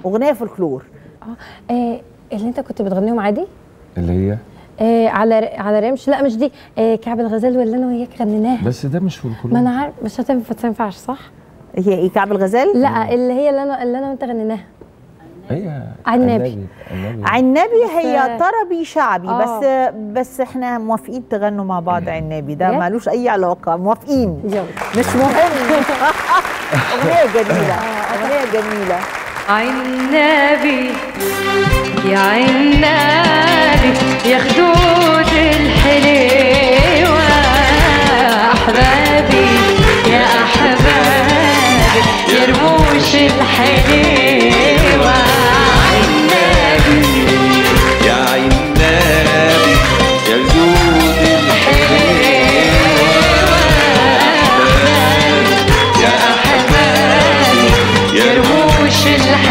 اغنيه فولكلور آه اللي انت كنت بتغنيهم عادي اللي هي آه على على رمش لا مش دي آه كعب الغزال واللي انا وياك غنيناها بس ده مش فولكلور ما انا عارف مش هتنفع تنفعش صح هي ايه كعب الغزال لا اللي هي اللي انا اللي انا وانت غنيناها هي عنبي. عنبي عنبي هي بس- طربي شعبي آه. بس بس احنا موافقين تغنوا مع بعض عنبي ده بجد؟ مالوش اي علاقه موافقين يلا مش مهم اغنيه جميله اغنيه جميله عنابي يا عنابي يا خدود الحليوة أحبابي يا أحبابي يا رموش الحليوة عنابي يا عنابي يا جود يا أحبابي يا رموش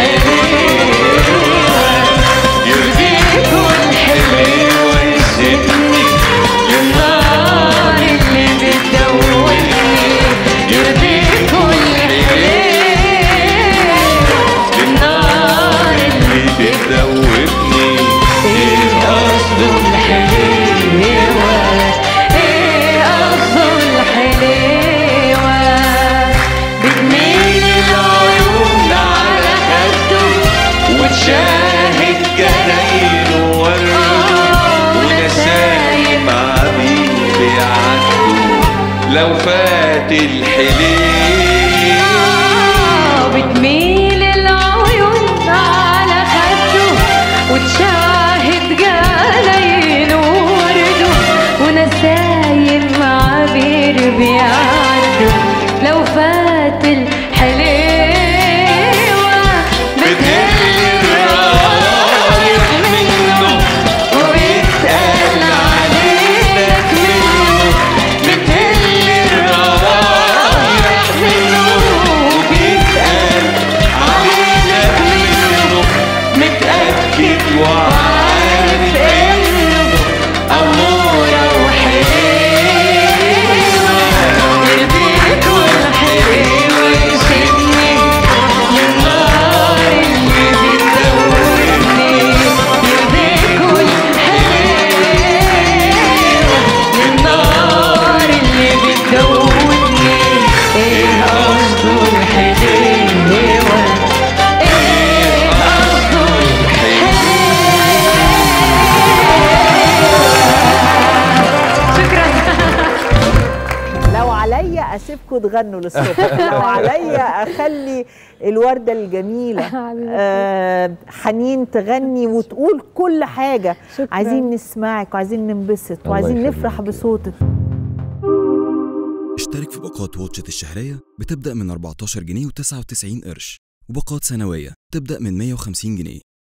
الحليوة يرضيكوا الحليوة يسيبني للنار اللي بتدوبني يرضيكوا الحليوة للنار اللي بتدوبني ايه قصده الحليوة ايه قصده الحليوة بتميل العيون على خده وتشاهد جناين ورد ونسايم عبيد بيعدوا لو فات الحليل بتميل العيون على خده وتشاهد جلاين ورده ونسايم عبير بيعدوا لو فات الحليوة بتهل الرايح منه ويتقال عليك منه بتهل الرايح منه وبيتقال عليك منه متأكد وعارف إنه أمورة وحليوة يرضيك والحليوة يسيبني للنار اللي بتدوبني يرضيك والحليوة للنار اللي بتدوبني إيه قصده الحليوة إيه قصده شكرا لو عليا اسيبكم تغنوا للصبح لو عليا اخلي الورده الجميله آه حنين تغني وتقول كل حاجه شكراً. عايزين نسمعك وعايزين ننبسط الله وعايزين يخليك. نفرح بصوتك اشترك في باقات واتشت الشهرية بتبدأ من 14 جنيه و99 قرش وباقات سنوية تبدأ من 150 جنيه